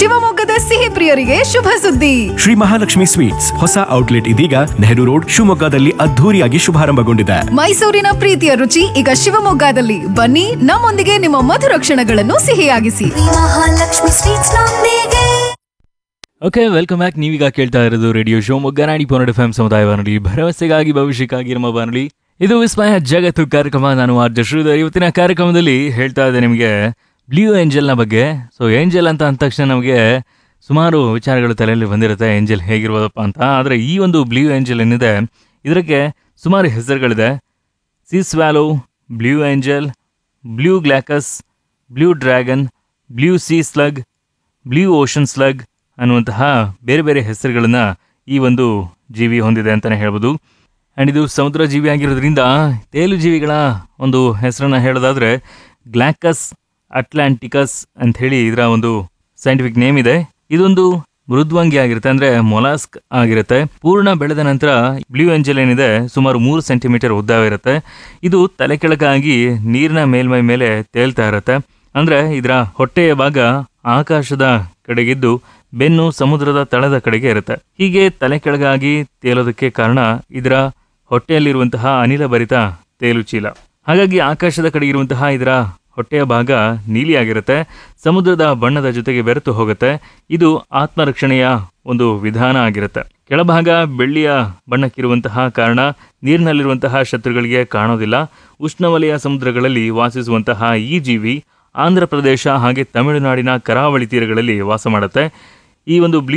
ಶಿವಮೊಗ್ಗದ ಸಿಹಿ ಪ್ರಿಯರಿಗೆ ಶುಭ ಸುದ್ದಿ ಶ್ರೀ ಮಹಾಲಕ್ಷ್ಮಿ ಸ್ವೀಟ್ಸ್ ಹೊಸ ಔಟ್ಲೆಟ್ ಇದೀಗ ನೆಹರು ರೋಡ್ ಶಿವಮೊಗ್ಗದಲ್ಲಿ ಅದ್ಧೂರಿಯಾಗಿ ಶುಭಾರಂಭಗೊಂಡಿದೆ ಮೈಸೂರಿನ ಪ್ರೀತಿಯ ರುಚಿ ಈಗ ಶಿವಮೊಗ್ಗದಲ್ಲಿ ಬನ್ನಿ ನಮ್ಮೊಂದಿಗೆ ನಿಮ್ಮ ಮಧುರ ಕ್ಷಣಗಳನ್ನು ಸಿಹಿಯಾಗಿಸಿ ಮಹಾಲಕ್ಷ್ಮಿ ಸ್ವೀಟ್ಸ್ ನೊಂದಿಗೆ ಓಕೆ ವೆಲ್ಕಮ್ ಬ್ಯಾಕ್ ನೀವೀಗ ಕೇಳ್ತಾ ಇರೋದು ರೇಡಿಯೋ ಶಿವಮೊಗ್ಗ ನಾಡಿ ಪೋನಡ್ ಎಫ್ ಎಂ ಸಮುದಾಯ ಬಾನುಲಿ ಭರವಸೆಗಾಗಿ ಭವಿಷ್ಯಕ್ಕಾಗಿ ನಮ್ಮ ಬಾನುಲಿ ಇದು ವಿಸ್ಮಯ ಜಗತ್ತು ಕಾರ್ಯಕ್ರಮ ನಾನು ಆರ್ಜ ಶ್ರೀಧರ್ ಇವತ್ತಿನ ಕಾರ್ಯಕ್ರಮದಲ್ಲಿ ಹೇಳ್ತಾ ಇದ್ದೆ ನಿಮಗೆ ಬ್ಲೂ ಏಂಜಲ್ನ ಬಗ್ಗೆ ಸೊ ಏಂಜಲ್ ಅಂತ ಅಂದ ತಕ್ಷಣ ನಮಗೆ ಸುಮಾರು ವಿಚಾರಗಳು ತಲೆಯಲ್ಲಿ ಬಂದಿರುತ್ತೆ ಏಂಜಲ್ ಹೇಗಿರ್ಬೋದಪ್ಪ ಅಂತ ಆದರೆ ಈ ಒಂದು ಬ್ಲೂ ಏಂಜಲ್ ಏನಿದೆ ಇದಕ್ಕೆ ಸುಮಾರು ಹೆಸರುಗಳಿದೆ sea swallow blue angel blue glaucus blue dragon blue sea slug blue ocean slug ಅನ್ನುವಂತಹ ಬೇರೆ ಬೇರೆ ಹೆಸರುಗಳನ್ನು ಈ ಒಂದು ಜೀವಿ ಹೊಂದಿದೆ ಅಂತಲೇ ಹೇಳ್ಬೋದು ಆ್ಯಂಡ್ ಇದು ಸಮುದ್ರ ಜೀವಿ ಆಗಿರೋದ್ರಿಂದ ತೇಲು ಜೀವಿಗಳ ಒಂದು ಹೆಸರನ್ನು ಹೇಳೋದಾದರೆ ಗ್ಲಾಕಸ್ ಅಟ್ಲಾಂಟಿಕಸ್ ಅಂತ ಹೇಳಿ ಇದರ ಒಂದು ಸೈಂಟಿಫಿಕ್ ನೇಮ್ ಇದೆ ಇದೊಂದು ಮೃದ್ವಂಗಿ ಆಗಿರುತ್ತೆ ಅಂದ್ರೆ ಮೊಲಾಸ್ಕ್ ಆಗಿರುತ್ತೆ ಪೂರ್ಣ ಬೆಳೆದ ನಂತರ ಬ್ಲೂ ಏಂಜಲ್ ಏನಿದೆ ಸುಮಾರು ಮೂರು ಸೆಂಟಿಮೀಟರ್ ಉದ್ದವಿರುತ್ತೆ ಇದು ತಲೆ ಕೆಳಗಾಗಿ ನೀರಿನ ಮೇಲ್ಮೈ ಮೇಲೆ ತೇಲ್ತಾ ಇರುತ್ತೆ ಅಂದ್ರೆ ಇದರ ಹೊಟ್ಟೆಯ ಭಾಗ ಆಕಾಶದ ಕಡೆಗಿದ್ದು ಬೆನ್ನು ಸಮುದ್ರದ ತಳದ ಕಡೆಗೆ ಇರುತ್ತೆ ಹೀಗೆ ತಲೆ ಕೆಳಗಾಗಿ ತೇಲೋದಕ್ಕೆ ಕಾರಣ ಇದರ ಹೊಟ್ಟೆಯಲ್ಲಿರುವಂತಹ ಅನಿಲ ಭರಿತ ತೇಲು ಚೀಲ ಹಾಗಾಗಿ ಆಕಾಶದ ಕಡೆ ಇರುವಂತಹ ಇದರ ಹೊಟ್ಟೆಯ ಭಾಗ ನೀಲಿಯಾಗಿರುತ್ತೆ ಸಮುದ್ರದ ಬಣ್ಣದ ಜೊತೆಗೆ ಬೆರೆತು ಹೋಗುತ್ತೆ ಇದು ಆತ್ಮರಕ್ಷಣೆಯ ಒಂದು ವಿಧಾನ ಆಗಿರುತ್ತೆ ಕೆಳಭಾಗ ಬೆಳ್ಳಿಯ ಬಣ್ಣಕ್ಕಿರುವಂತಹ ಕಾರಣ ನೀರಿನಲ್ಲಿರುವಂತಹ ಶತ್ರುಗಳಿಗೆ ಕಾಣೋದಿಲ್ಲ ಉಷ್ಣವಲಯ ಸಮುದ್ರಗಳಲ್ಲಿ ವಾಸಿಸುವಂತಹ ಈ ಜೀವಿ ಆಂಧ್ರ ಪ್ರದೇಶ ಹಾಗೆ ತಮಿಳುನಾಡಿನ ಕರಾವಳಿ ತೀರಗಳಲ್ಲಿ ವಾಸ ಮಾಡುತ್ತೆ ಈ ಒಂದು ಬ್ಲೂ